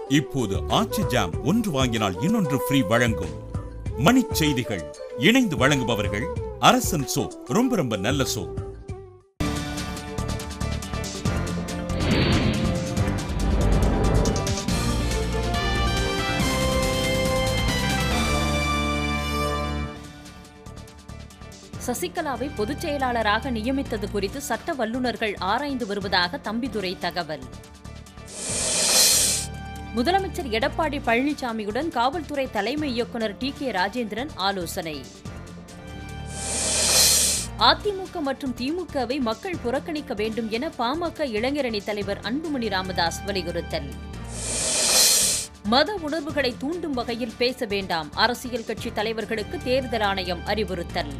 இப்போது ஆச்சி ஜாம் ஒன்று வாங்கினால் இன்னொன்று ஃப்ரீ வழங்கும் மணிச் செய்திகள் இணைந்து வழங்குபவர்கள் அரசன் சோ ரொம்ப ரொம்ப நல்ல சோ சசிகலாவை பொதுச் செயலாளராக நியமித்தது குறித்து சட்ட வல்லுநர்கள் ஆராய்ந்து வருவதாக தம்பிதுரை தகவல் முதலமைச்சர் எடப்பாடி பழனிசாமியுடன் காவல்துறை தலைமை இயக்குநர் டி கே ராஜேந்திரன் ஆலோசனை அதிமுக மற்றும் திமுகவை மக்கள் புறக்கணிக்க வேண்டும் என பாமக இளைஞரணி தலைவர் அன்புமணி ராமதாஸ் வலியுறுத்தல் மத உணர்வுகளை தூண்டும் வகையில் பேச வேண்டாம் அரசியல் கட்சி தலைவர்களுக்கு தேர்தல் ஆணையம் அறிவுறுத்தல்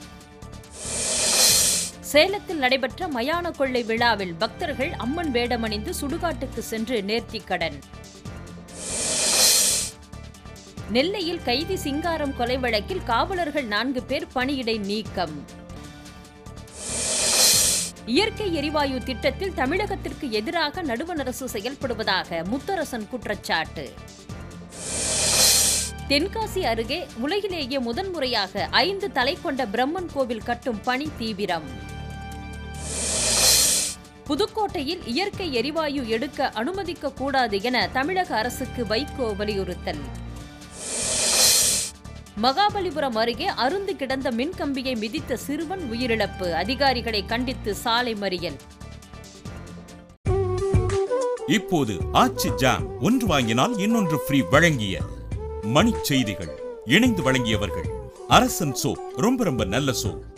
சேலத்தில் நடைபெற்ற மயான கொள்ளை விழாவில் பக்தர்கள் அம்மன் வேடமணிந்து சுடுகாட்டுக்கு சென்று நேர்த்திக்கடன் நெல்லையில் கைதி சிங்காரம் கொலை வழக்கில் காவலர்கள் நான்கு பேர் பணியிடை நீக்கம் இயற்கை எரிவாயு திட்டத்தில் தமிழகத்திற்கு எதிராக நடுவண் அரசு செயல்படுவதாக முத்தரசன் குற்றச்சாட்டு தென்காசி அருகே உலகிலேயே முதன்முறையாக ஐந்து தலை கொண்ட பிரம்மன் கோவில் கட்டும் பணி தீவிரம் புதுக்கோட்டையில் இயற்கை எரிவாயு எடுக்க அனுமதிக்க கூடாது என தமிழக அரசுக்கு வைகோ வலியுறுத்தல் மகாபலிபுரம் அருகே அருந்து கிடந்த மின்கம்பியை மிதித்த சிறுவன் உயிரிழப்பு அதிகாரிகளை கண்டித்து சாலை மறியல் இப்போது ஆச்சி ஜாம் ஒன்று வாங்கினால் இன்னொன்று ஃப்ரீ வழங்கிய மணிச் செய்திகள் இணைந்து வழங்கியவர்கள் அரசன் சோ ரொம்ப ரொம்ப நல்ல சோ